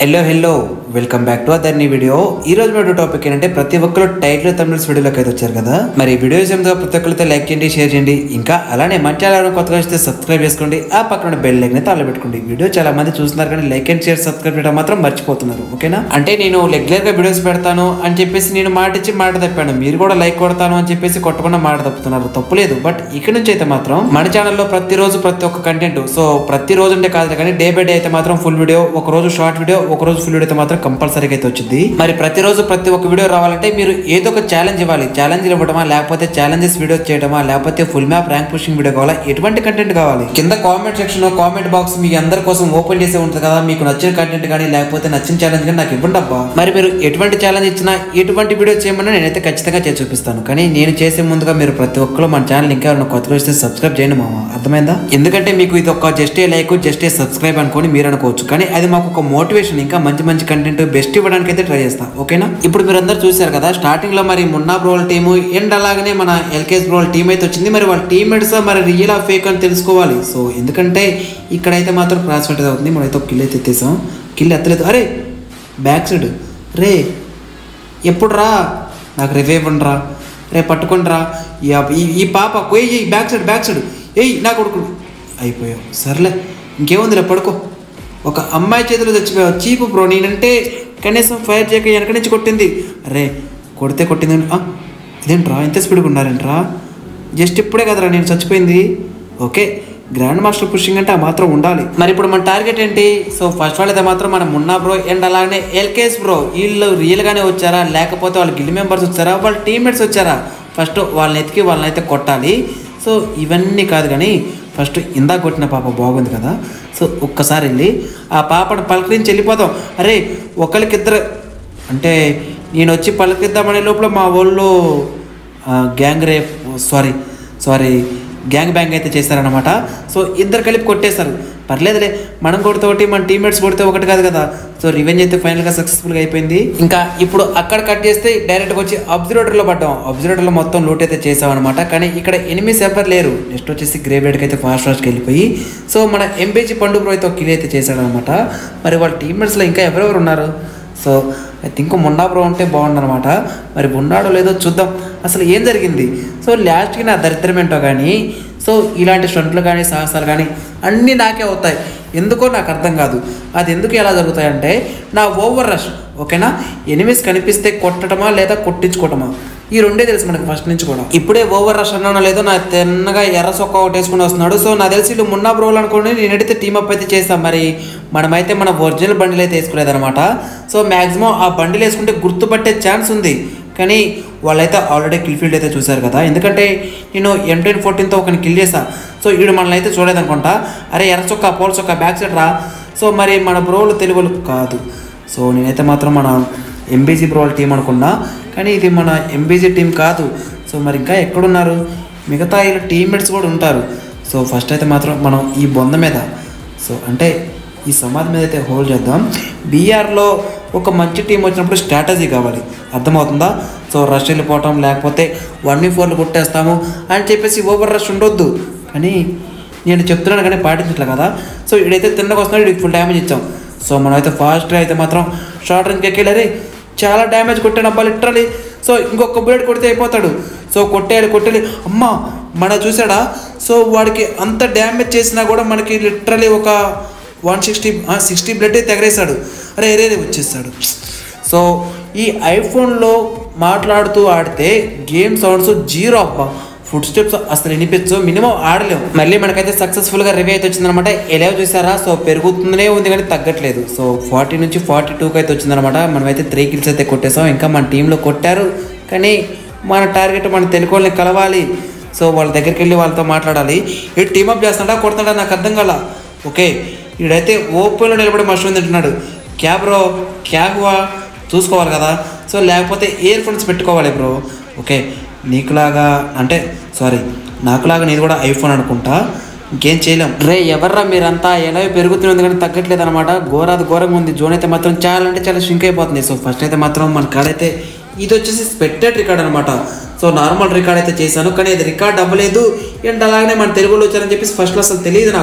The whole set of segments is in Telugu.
hello hello welcome back to అదర్ నీ వీడియో ఈ రోజు వీడియో టాపిక్ ఏంటంటే ప్రతి ఒక్కరు టైటిల్ తమిళస్ వీడియోలోకి అయితే వచ్చారు కదా మరి ఈ వీడియోస్ ఏమిటో ప్రతి ఒక్కరితో లైక్ చేయండి షేర్ చేయండి ఇంకా అలానే మన ఛానల్ కొత్తగా వస్తే సబ్స్క్రైబ్ చేసుకోండి ఆ పక్కన బెల్ లైక్ అయితే అలా పెట్టుకోండి వీడియో చాలా మంది చూస్తున్నారు కానీ లైక్ అండ్ షేర్ సబ్స్క్రైబ్ చేయడం మాత్రం మర్చిపోతున్నారు ఓకేనా అంటే నేను రెగ్యులర్ గా వీడియోస్ పెడతాను అని చెప్పేసి నేను మాట ఇచ్చి మాట తప్పాను మీరు కూడా లైక్ కొడతాను అని చెప్పేసి కొట్టకుండా మాట తప్పుతున్నారు తప్పులేదు బట్ ఇక్కడ నుంచి అయితే మాత్రం మన ఛానల్లో ప్రతిరోజు ప్రతి ఒక్క కంటెంట్ సో ప్రతి రోజు అంటే కాదు కానీ డే బై డే అయితే మాత్రం ఫుల్ వీడియో ఒక రోజు షార్ట్ వీడియో ఒక రోజు ఫుల్ వీడియో అయితే మాత్రం కంపల్సరీగా అయితే వచ్చింది మరి ప్రతిరోజు ప్రతి ఒక్క వీడియో రావాలంటే మీరు ఏదో ఒక ఛాలెంజ్ ఇవ్వాలి ఛాలెంజ్ ఇవ్వడమా లేకపోతే ఛాలెంజెస్ వీడియో చేయడమా లేకపోతే full map rank pushing video కావాలా ఎటువంటి కంటెంట్ కావాలి కింద కామెంట్ సెక్షన్ కామెంట్ బాక్స్ మీ అందరి కోసం ఓపెన్ చేసే ఉంటుంది కదా మీకు నచ్చిన కంటెంట్ కానీ లేకపోతే నచ్చిన ఛాలెంజ్ కానీ నాకు ఇవ్వండి అబ్బా మరి మీరు ఎటువంటి ఛాలెంజ్ ఇచ్చినా ఎటువంటి వీడియో చేయమన్నా నేనైతే ఖచ్చితంగా చేసి చూపిస్తాను కానీ నేను చేసే ముందుగా మీరు ప్రతి ఒక్కరు మన ఛానల్ ఇంకా ఎవరైనా కొత్తగా వస్తే సబ్స్క్రైబ్ చేయండి మామ అర్థమైందా ఎందుకంటే మీకు ఇది ఒక just a like just a subscribe అనుకొని మీరు అనుకోవచ్చు కానీ అది మాకు ఒక మోటివేషన్ ఇంకా మంచి మంచి కంటెంట్ బెస్ట్ ఇవ్వడానికి అయితే ట్రై చేస్తాం ఓకేనా ఇప్పుడు మీరు అందరు చూశారు కదా స్టార్టింగ్ లో మరి మున్నా బ్రోల్ టీము అండ్ అలాగనే మన ఎల్కేఎస్ బ్రోల్ టీం అయితే వచ్చింది మరి వాళ్ళ టీమ్మేట్స్ మరి రియల్ ఆ ఫేక్ అని తెలుసుకోవాలి సో ఎందుకంటే ఇక్కడైతే మాత్రం క్రాస్ ఫైట్ అవుతుంది మనమైతే ఒక కిల్ అయితే ఎత్తేసాం కిల్ ఎత్తలేదు అరే బ్యాక్ సైడ్ రే ఎప్పుడు రా నాకు రివైవ్ రా రే పట్టుకొని రా ఈ అబ్బ- ఈ- ఈ పాప కొయ్యి బ్యాక్ సైడ్ బ్యాక్ సైడ్ ఏయ్ నా కొడుకు అయిపోయావు సర్లే ఇంకేముందిలే పడుకో ఒక అమ్మాయి చేతిలో చచ్చిపోయావు చీపు బ్రో నేనంటే కనీసం ఫైర్ చేయక వెనక నుంచి కొట్టింది అరే కొడితే కొట్టింది ఆ, ఇదేంట్రా ఇంత స్పీడ్గా ఉన్నారేంట్రా జస్ట్ ఇప్పుడే కదరా నేను చచ్చిపోయింది ఓకే గ్రాండ్ మాస్టర్ పుషింగ్ అంటే ఆ మాత్రం ఉండాలి మరి ఇప్పుడు మన టార్గెట్ ఏంటి సో ఫస్ట్ వాళ్ళు అయితే మాత్రం మన మున్నా బ్రో అండ్ అలానే ఎల్కేఎస్ బ్రో వీళ్ళు రియల్గానే వచ్చారా లేకపోతే వాళ్ళ గిల్ మెంబర్స్ వచ్చారా వాళ్ళ టీమ్మేట్స్ వచ్చారా ఫస్ట్ వాళ్ళని ఎతికి వాళ్ళని అయితే కొట్టాలి సో ఇవన్నీ కాదు కానీ ఫస్ట్ ఇందాక కొట్టిన పాప బాగుంది కదా సో ఒక్కసారి వెళ్ళి ఆ పాపను పలకరించి వెళ్ళిపోదాం అరే ఒకరికిద్దరు అంటే నేను వచ్చి పలకరిద్దామనే లోపల మా వాళ్ళు gang rape sorry sorry gang bang అయితే చేశారనమాట సో ఇద్దరు కలిపి కొట్టేశారు పర్లేదులే మనం కొడితే ఒకటి మన టీమ్మేట్స్ కొడితే ఒకటి కాదు కదా సో రివెంజ్ అయితే ఫైనల్గా సక్సెస్ఫుల్గా అయిపోయింది ఇంకా ఇప్పుడు అక్కడ కట్ చేస్తే డైరెక్ట్గా వచ్చి అబ్జర్వేటర్లో పడ్డాం అబ్జర్వేటర్లో మొత్తం లూట్ అయితే చేసామన్నమాట కానీ ఇక్కడ ఎనిమిస్ ఎవరు లేరు నెక్స్ట్ వచ్చేసి గ్రేవేడ్కి అయితే ఫాస్ట్ ఫాస్ట్కి వెళ్ళిపోయి సో మన ఎంపీజీ పండుగ అయితే ఒక కిల్ అయితే చేశాడనమాట మరి వాళ్ళ టీమ్మేట్స్లో ఇంకా ఎవరెవరు ఉన్నారు so I think Munna bro ఉంటే బాగుండనమాట మరి ఉన్నాడో లేదో చూద్దాం అసలు ఏం జరిగింది సో లాస్ట్కి నా దరిద్రం ఏంటో కానీ సో ఇలాంటి స్టంట్లు కానీ సాహసాలు కానీ అన్నీ నాకే అవుతాయి ఎందుకో నాకు అర్థం కాదు అది ఎందుకు ఎలా జరుగుతాయంటే నా ఓవర్ రష్ ఓకేనా ఎనిమిస్ కనిపిస్తే కొట్టడమా లేదా కొట్టించుకోవటమా ఈ రెండే తెలుసు మనకి ఫస్ట్ నుంచి కూడా ఇప్పుడే ఓవర్ రష్ అన్నానో లేదో నా తిన్నగా ఎర్ర సొక్క ఒకటి వేసుకుని వస్తున్నాడు సో నాకు తెలిసి వీళ్ళు మున్నా బ్రోలు అనుకోండి నేనైతే టీమప్ అయితే చేస్తాం మరి మనమైతే మన ఒరిజినల్ బండిల్ అయితే వేసుకోలేదన్నమాట సో మ్యాక్సిమం ఆ బండిలు వేసుకుంటే గుర్తుపట్టే ఛాన్స్ ఉంది కానీ వాళ్ళైతే ఆల్రెడీ కిల్ ఫీల్డ్ అయితే చూశారు కదా ఎందుకంటే నేను ఎం టెన్ ఫోర్టీన్తో ఒకరిని కిల్ చేసా సో వీడు మనల్ని అయితే చూడలేదనుకుంటా అరే ఎర్ర చొక్క పోల్ చొక్క బ్యాక్ సైడ్ రా సో మరి మన బ్రోలు తెలుగులు కాదు సో నేనైతే మాత్రం మన ఎంబీజీ బ్రోల టీం అనుకున్నా కానీ ఇది మన ఎంబీజీ టీం కాదు సో మరి ఇంకా ఎక్కడున్నారు మిగతా వీళ్ళ టీమ్మేట్స్ కూడా ఉంటారు సో ఫస్ట్ అయితే మాత్రం మనం ఈ బొంద మీద సో అంటే ఈ సమాధి మీద అయితే హోల్డ్ చేద్దాం బీఆర్లో ఒక మంచి టీం వచ్చినప్పుడు స్ట్రాటజీ కావాలి అర్థమవుతుందా సో రష్ వెళ్ళిపోవటం లేకపోతే వన్ వీ ఫోర్లు కొట్టేస్తాము అని చెప్పేసి ఓవర్ రష్ ఉండొద్దు కానీ నేను చెప్తున్నాను కానీ పాటించట్లే కదా సో ఇడైతే తిన్నగా వస్తున్నాడు ఇడికి ఫుల్ డ్యామేజ్ ఇచ్చాం సో మనం అయితే ఫాస్ట్గా అయితే మాత్రం షార్ట్ రేంజ్కి ఎక్కేళ్ళరే చాలా డ్యామేజ్ కొట్టాను అబ్బా లిటరలీ సో ఇంకొక బుల్లెట్ కొడితే అయిపోతాడు సో కొట్టేయాలి కొట్టేయాలి అమ్మా మన చూసాడా సో వాడికి అంత డ్యామేజ్ చేసినా కూడా మనకి లిటరలీ ఒక వన్ సిక్స్టీ సిక్స్టీ బ్లడ్ తెగరేశాడు అరే అరే అరే వచ్చేస్తాడు సో ఈ ఐఫోన్లో మాట్లాడుతూ ఆడితే గేమ్ సౌండ్స్ జీరో అబ్బా ఫుడ్ స్టెప్స్ అసలు వినిపించు మినిమం ఆడలేము మళ్ళీ మనకైతే సక్సెస్ఫుల్గా రివ్యూ అయితే వచ్చిందనమాట ఎలా చూసారా సో పెరుగుతుందనే ఉంది కానీ తగ్గట్లేదు సో ఫార్టీ నుంచి ఫార్టీ టూకి అయితే వచ్చిందనమాట మనమైతే త్రీ కిల్స్ అయితే కొట్టేసాం ఇంకా మన టీంలో కొట్టారు కానీ మన టార్గెట్ మన తెలుగు వాళ్ళని కలవాలి సో వాళ్ళ దగ్గరికి వెళ్ళి వాళ్ళతో మాట్లాడాలి ఇటు టీమప్ చేస్తాడా కొడతాడా నాకు అర్థం కాల ఓకే ఈడైతే ఓపెన్లో నిలబడి మష్రూమ్ తింటున్నాడు క్యా బ్రో క్యా హువా చూసుకోవాలి కదా సో లేకపోతే ఇయర్ ఫోన్స్ పెట్టుకోవాలి బ్రో ఓకే నీకులాగా అంటే సారీ నాకులాగా నేను కూడా ఐఫోన్ అనుకుంటా ఇంకేం చేయలేం రే ఎవర్రా మీరంతా ఎలా పెరుగుతున్నది కానీ తగ్గట్లేదు అనమాట ఘోరాది ఘోరంగా ఉంది జోన్ అయితే మాత్రం చాలా అంటే చాలా షింక్ అయిపోతుంది సో ఫస్ట్ అయితే మాత్రం మన కాడైతే ఇది వచ్చేసి స్పెక్టెడ్ రికార్డ్ అనమాట సో నార్మల్ రికార్డ్ అయితే చేశాను కానీ అది రికార్డ్ అవ్వలేదు అండ్ అలాగనే మన తెలుగులో వచ్చారని చెప్పేసి ఫస్ట్లో అసలు తెలియదు నాకు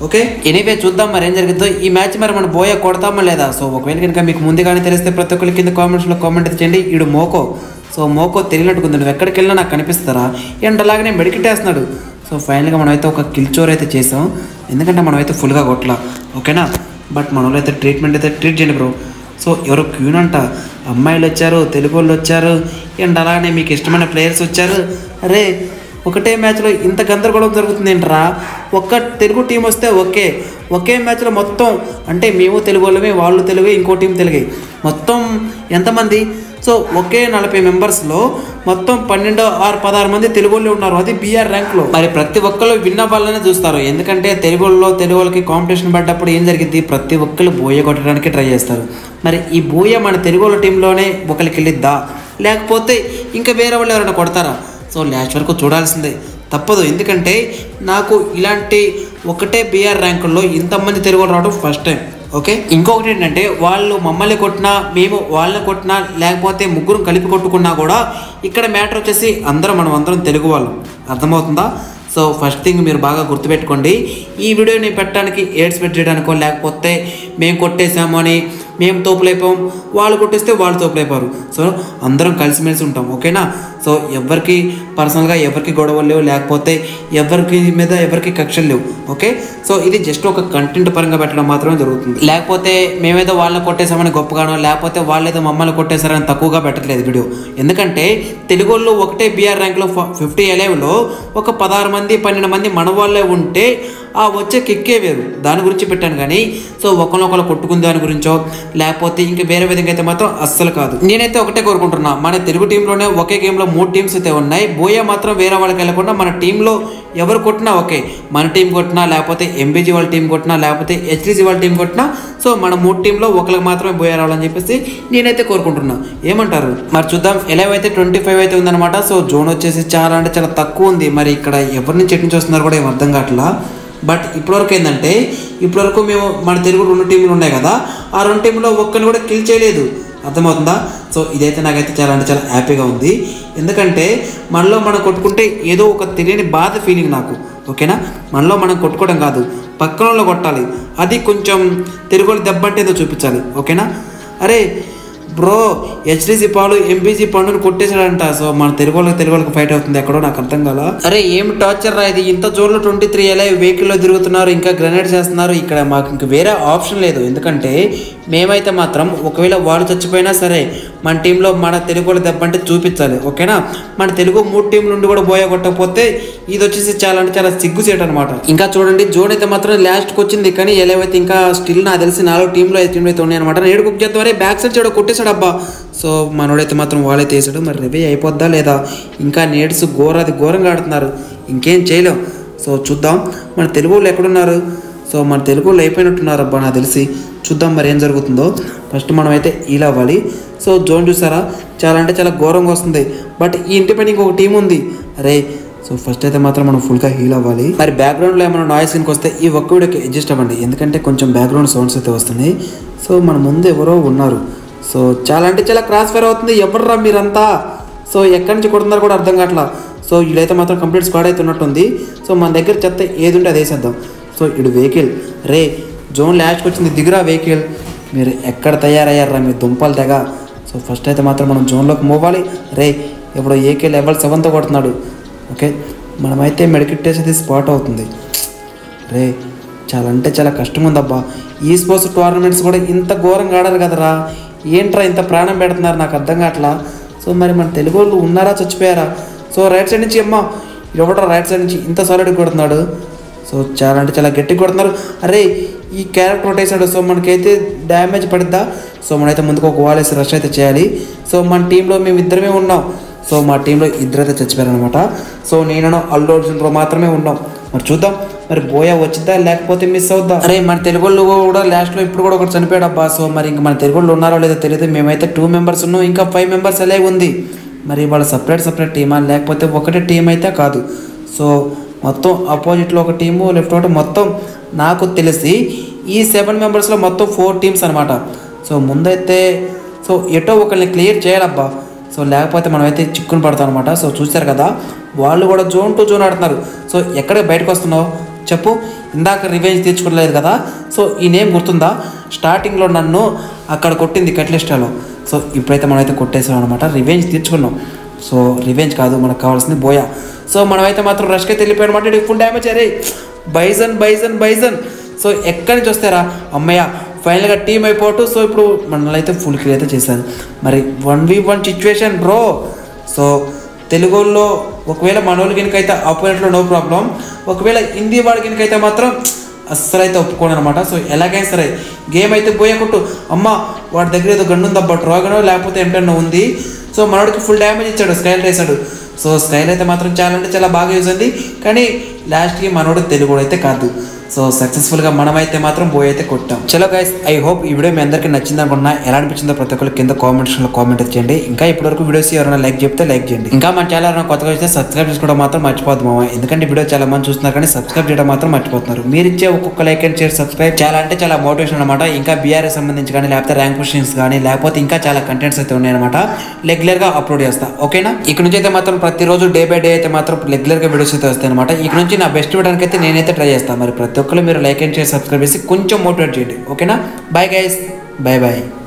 ఓకే ఎనీవే చూద్దాం మరి ఏం జరిగిందో ఈ మ్యాచ్ మరి మనం బోయ కొడతామా లేదా సో ఒకవేళ కనుక మీకు ముందుగానే తెలిస్తే ప్రతి ఒక్కరి కింద కామెంట్స్లో కామెంట్ అయితే చేయండి ఇడు మోకో సో మోకో తెలియనట్టుకుంది నువ్వు ఎక్కడికి వెళ్ళినా నాకు కనిపిస్తారా అండ్ అలాగనే మెడికిటేస్తున్నాడు సో ఫైనల్గా మనమైతే ఒక కిల్చోర్ అయితే చేసాం ఎందుకంటే మనమైతే ఫుల్గా కొట్టలా ఓకేనా బట్ మన వాళ్ళు అయితే ట్రీట్మెంట్ అయితే ట్రీట్ చేయండి బ్రో సో ఎవరో క్యూన్ అంట అమ్మాయిలు వచ్చారు తెలుగు వాళ్ళు వచ్చారు అండ్ అలానే మీకు ఇష్టమైన ప్లేయర్స్ వచ్చారు అరే ఒకటే మ్యాచ్లో ఇంత గందరగోళం జరుగుతుంది ఏంట్రా ఒక్క తెలుగు టీం వస్తే ఓకే ఒకే మ్యాచ్లో మొత్తం అంటే మేము తెలుగు వాళ్ళమే వాళ్ళు తెలుగు ఇంకో టీం తెలుగే మొత్తం ఎంతమంది సో ఒకే నలభై మెంబర్స్లో మొత్తం పన్నెండు ఆరు పదహారు మంది తెలుగు వాళ్ళు ఉన్నారు అది బీఆర్ ర్యాంక్లో మరి ప్రతి ఒక్కరు విన్న వాళ్ళనే చూస్తారు ఎందుకంటే తెలుగులో తెలుగు వాళ్ళకి కాంపిటీషన్ పడ్డప్పుడు ఏం జరిగింది ప్రతి ఒక్కరు బోయ కొట్టడానికి ట్రై చేస్తారు మరి ఈ బోయ మన తెలుగు వాళ్ళ టీంలోనే ఒకరికి వెళ్ళిద్దా లేకపోతే ఇంకా వేరే వాళ్ళు ఎవరైనా కొడతారా సో లాస్ట్ వరకు చూడాల్సిందే తప్పదు ఎందుకంటే నాకు ఇలాంటి ఒకటే బీఆర్ ర్యాంకుల్లో ఇంతమంది తెలుగు వాళ్ళు రావడం ఫస్ట్ టైం ఓకే ఇంకొకటి ఏంటంటే వాళ్ళు మమ్మల్ని కొట్టినా మేము వాళ్ళని కొట్టినా లేకపోతే ముగ్గురు కలిపి కొట్టుకున్నా కూడా ఇక్కడ మ్యాటర్ వచ్చేసి అందరం మనం అందరం తెలుగు వాళ్ళం అర్థమవుతుందా సో ఫస్ట్ థింగ్ మీరు బాగా గుర్తుపెట్టుకోండి ఈ వీడియోని పెట్టడానికి ఎయిడ్స్ పెట్ చేయడానికో లేకపోతే మేము కొట్టేసాము అని మేము తోపులైపోయాం వాళ్ళు కొట్టేస్తే వాళ్ళు తోపులైపోయారు సో అందరం కలిసిమెలిసి ఉంటాం ఓకేనా సో ఎవరికి పర్సనల్గా ఎవరికి గొడవలు లేవు లేకపోతే ఎవరికి మీద ఎవరికి కక్షలు లేవు ఓకే సో ఇది జస్ట్ ఒక కంటెంట్ పరంగా పెట్టడం మాత్రమే జరుగుతుంది లేకపోతే మేమేదో వాళ్ళని కొట్టేసామని గొప్పగానో లేకపోతే వాళ్ళేదో మమ్మల్ని కొట్టేశారని తక్కువగా పెట్టట్లేదు వీడియో ఎందుకంటే తెలుగు వాళ్ళు ఒకటే బీఆర్ ర్యాంక్లో ఫిఫ్టీ ఎలెవ్లో ఒక పదహారు మంది పన్నెండు మంది మన వాళ్ళే ఉంటే ఆ వచ్చే కిక్కే వేరు దాని గురించి పెట్టాను కానీ సో ఒకరినొకరు కొట్టుకుని దాని గురించో లేకపోతే ఇంకా వేరే విధంగా అయితే మాత్రం అస్సలు కాదు నేనైతే ఒకటే కోరుకుంటున్నా మన తెలుగు టీంలోనే ఒకే గేమ్లో మూడు టీమ్స్ అయితే ఉన్నాయి బోయా మాత్రం వేరే వాళ్ళకి వెళ్ళకుండా మన టీంలో ఎవరు కొట్టినా ఓకే మన టీం కొట్టినా లేకపోతే ఎంబీజీ వాళ్ళ టీం కొట్టినా లేకపోతే హెచ్డిసి వాళ్ళ టీం కొట్టినా సో మన మూడు టీంలో ఒకరికి మాత్రమే బోయా రావాలని చెప్పేసి నేనైతే కోరుకుంటున్నా ఏమంటారు మరి చూద్దాం ఎలా అయితే ట్వంటీ ఫైవ్ అయితే ఉందన్నమాట సో జోన్ వచ్చేసి చాలా అంటే చాలా తక్కువ ఉంది మరి ఇక్కడ ఎవరి నుంచి ఎటు నుంచి వస్తున్నారు కూడా ఏం అర్థం కావట్లా బట్ ఇప్పటివరకు ఏంటంటే ఇప్పటివరకు మేము మన తెలుగు రెండు టీంలు ఉన్నాయి కదా ఆ రెండు టీంలో ఒక్కరిని కూడా కిల్ చేయలేదు అర్థమవుతుందా సో ఇదైతే నాకైతే చాలా అంటే చాలా హ్యాపీగా ఉంది ఎందుకంటే మనలో మనం కొట్టుకుంటే ఏదో ఒక తెలియని బాధ ఫీలింగ్ నాకు ఓకేనా మనలో మనం కొట్టుకోవడం కాదు పక్కన వాళ్ళు కొట్టాలి అది కొంచెం తెలుగు దెబ్బ అంటే ఏదో చూపించాలి ఓకేనా అరే బ్రో హెచ్డిసి పాలు ఎంపీసీ పండుని కొట్టేశాడంట సో మన తెలుగు వాళ్ళకి తెలుగు వాళ్ళకి ఫైట్ అవుతుంది ఎక్కడో నాకు అర్థం కాల అరే ఏం టార్చర్ రా ఇది ఇంత జోన్లో ట్వంటీ త్రీ ఎలా వెహికల్లో తిరుగుతున్నారు ఇంకా గ్రెనేడ్ చేస్తున్నారు ఇక్కడ మాకు ఇంక వేరే ఆప్షన్ లేదు ఎందుకంటే మేమైతే మాత్రం ఒకవేళ వాళ్ళు చచ్చిపోయినా సరే మన టీంలో మన తెలుగు వాళ్ళ దెబ్బ అంటే చూపించాలి ఓకేనా మన తెలుగు మూడు టీంల నుండి కూడా బోయ కొట్టకపోతే ఇది వచ్చేసి చాలా అంటే చాలా సిగ్గుసేట్ అనమాట ఇంకా చూడండి జోన్ అయితే మాత్రం లాస్ట్కి వచ్చింది కానీ ఎలా అయితే ఇంకా స్టిల్ నాకు తెలిసి నాలుగు టీంలో ఐదు టీంలో అయితే ఉన్నాయి అనమాట నేడు కుక్ చేద్దాం బ్యాక్ సైడ్ చూడ కొట్టేశాడు అబ్బా సో మనోడైతే మాత్రం వాళ్ళైతే వేసాడు మరి రివే అయిపోద్దా లేదా ఇంకా నేడ్స్ ఘోరది ఘోరంగా ఆడుతున్నారు ఇంకేం చేయలేం సో చూద్దాం మన తెలుగు వాళ్ళు ఎక్కడున్నారు సో మన తెలుగు వాళ్ళు అయిపోయినట్టున్నారు అబ్బా నాకు తెలిసి చూద్దాం మరి ఏం జరుగుతుందో ఫస్ట్ మనం అయితే ఇలా అవ్వాలి సో జోన్ చూసారా చాలా అంటే చాలా ఘోరంగా వస్తుంది బట్ ఈ ఇంటి పైన ఇంకొక టీం ఉంది అరే సో ఫస్ట్ అయితే మాత్రం మనం ఫుల్గా హీల్ అవ్వాలి మరి బ్యాక్గ్రౌండ్లో ఏమైనా నాయిస్ కిందకి వస్తే ఈ ఒక్క వీడియోకి అడ్జస్ట్ అవ్వండి ఎందుకంటే కొంచెం బ్యాక్గ్రౌండ్ సౌండ్స్ అయితే వస్తున్నాయి సో మన ముందు ఎవరో ఉన్నారు సో చాలా అంటే చాలా క్రాస్ ఫైర్ అవుతుంది ఎవర్రా మీరంతా సో ఎక్కడి నుంచి కొడుతున్నారు కూడా అర్థం కావట్లా సో వీళ్ళైతే మాత్రం కంప్లీట్ స్క్వాడ్ అయితే ఉన్నట్టుంది సో మన దగ్గర చెత్త ఏది ఉంటే అది వేసేద్దాం సో ఇడు వెహికల్ రే జోన్ లాస్ట్కి వచ్చింది దిగురా వెహికల్ మీరు ఎక్కడ తయారయ్యారా మీ దుంపలు తెగ సో ఫస్ట్ అయితే మాత్రం మనం జోన్లోకి మూవాలి రే ఇప్పుడు ఏకే లెవెల్ సెవెన్తో కొడుతున్నాడు ఓకే మనమైతే మెడికిట్టేసేది స్పాట్ అవుతుంది రే చాలా అంటే చాలా కష్టం ఉందబ్బా ఈ స్పోర్ట్స్ టోర్నమెంట్స్ కూడా ఇంత ఘోరంగా ఆడారు కదరా ఏంట్రా ఇంత ప్రాణం పెడుతున్నారు నాకు అర్థం కావట్లా సో మరి మన తెలుగు వాళ్ళు ఉన్నారా చచ్చిపోయారా సో రైట్ సైడ్ నుంచి అమ్మా ఎవడరా రైట్ సైడ్ నుంచి ఇంత సాలిడ్ కొడుతున్నాడు సో చాలా అంటే చాలా గట్టిగా కొడుతున్నారు అరే ఈ క్యారెక్టర్ కొట్టేసాడు సో మనకైతే డ్యామేజ్ పడిద్దా సో మనమైతే ముందుకు ఒక వాల్ వేసి రష్ అయితే చేయాలి సో మన టీంలో మేము ఇద్దరమే ఉన్నాం సో మా టీంలో ఇద్దరైతే చచ్చిపోయారనమాట సో నేను అల్లు అర్జున్ బ్రో మాత్రమే ఉన్నాం మరి చూద్దాం మరి బోయా వచ్చిద్దా లేకపోతే మిస్ అవుద్దా అరే మన తెలుగు వాళ్ళు కూడా లాస్ట్లో ఇప్పుడు కూడా ఒకటి చనిపోయాడు అబ్బా సో మరి ఇంకా మన తెలుగు వాళ్ళు ఉన్నారో లేదో తెలియదు మేమైతే టూ మెంబర్స్ ఉన్నాం ఇంకా ఫైవ్ మెంబర్స్ అలే ఉంది మరి వాళ్ళ సపరేట్ సపరేట్ టీమా లేకపోతే ఒకటే టీం అయితే కాదు సో మొత్తం అపోజిట్లో ఒక టీము లెఫ్ట్ ఒకటి మొత్తం నాకు తెలిసి ఈ సెవెన్ మెంబర్స్లో మొత్తం ఫోర్ టీమ్స్ అనమాట సో ముందైతే సో ఎటో ఒకరిని క్లియర్ చేయాలబ్బా సో లేకపోతే మనమైతే చిక్కుని పడతాం అనమాట సో చూశారు కదా వాళ్ళు కూడా జోన్ టు జోన్ ఆడుతున్నారు సో ఎక్కడ బయటకు వస్తున్నావు చెప్పు ఇందాక రివెంజ్ తీర్చుకోలేదు కదా సో ఈ నేమ్ గుర్తుందా స్టార్టింగ్లో నన్ను అక్కడ కొట్టింది కట్లిస్టాలో సో ఇప్పుడైతే మనమైతే కొట్టేసాం అనమాట రివెంజ్ తీర్చుకున్నాం సో రివెంజ్ కాదు మనకు కావాల్సింది బోయా సో మనమైతే మాత్రం రష్కి వెళ్ళిపోయాడు అంటే ఫుల్ డ్యామేజ్ అరే బైజన్ బైజన్ బైజన్ సో ఎక్కడి నుంచి వస్తారా అమ్మయ్య ఫైనల్గా టీం అయిపోటు సో ఇప్పుడు మనల్ని అయితే ఫుల్ క్లియర్ అయితే చేశారు మరి one v one situation bro so తెలుగులో ఒకవేళ మనోళ్ళు గినకైతే ఆపోనెంట్లో నో ప్రాబ్లం ఒకవేళ హిందీ వాడి గినకైతే మాత్రం అస్సలు అయితే ఒప్పుకోను అనమాట సో ఎలాగైనా సరే గేమ్ అయితే పోయే కొట్టు అమ్మ వాడి దగ్గర ఏదో గన్ను ఉందబ్బా డ్రాగనో లేకపోతే ఏంటన్నా ఉంది సో మనోడికి ఫుల్ డ్యామేజ్ ఇచ్చాడు స్కైల్ వేసాడు సో స్కైల్ అయితే మాత్రం చాలా అంటే చాలా బాగా యూజ్ ఉంది కానీ లాస్ట్కి మనోడు తెలుగు అయితే కాదు సో సక్సెస్ఫుల్గా మనమైతే మాత్రం పోయి అయితే కొట్టాం చలో గైస్ ఐ హోప్ ఈ వీడియో మీ అందరికీ నచ్చింది అనుకున్నా ఎలా అనిపించిందో ప్రతి ఒక్కరు కింద కామెంట్స్లో కామెంట్ చేయండి ఇంకా ఇప్పటివరకు వీడియోస్ ఎవరైనా లైక్ చెప్తే లైక్ చేయండి ఇంకా మన ఛానల్ ఎవరైనా కొత్తగా వస్తే సబ్స్క్రైబ్ చేసుకోవడం మాత్రం మర్చిపోద్దు మామ ఎందుకంటే వీడియో చాలా మంది చూస్తున్నారు కానీ సబ్స్క్రైబ్ చేయడం మాత్రం మర్చిపోతున్నారు మీరు ఇచ్చే ఒక్కొక్క లైక్ అండ్ షేర్ సబ్స్క్రైబ్ చాలా అంటే చాలా మోటివేషన్ అనమాట ఇంకా బీఆర్ఎస్ సంబంధించి కానీ లేకపోతే ర్యాంక్ క్వశ్చన్స్ కానీ లేకపోతే ఇంకా చాలా కంటెంట్స్ అయితే ఉన్నాయన్నమాట రెగ్యులర్గా అప్లోడ్ చేస్తా ఓకేనా ఇక్కడ నుంచి అయితే మాత్రం ప్రతిరోజు డే బై డే అయితే మాత్రం రెగ్యులర్గా వీడియోస్ అయితే వస్తాయి అనమాట ఇక్కడ నుంచి నా బెస్ట్ ఇవ్వడానికి అయితే నేనైతే ట్రై చేస్తాను మరి ప్రతి ఒక్కరు మీరు లైక్ అండ్ షేర్ సబ్స్క్రైబ్ చేసి కొంచెం మోటివేట్ చేయండి ఓకేనా బాయ్ గైస్ బాయ్ బాయ్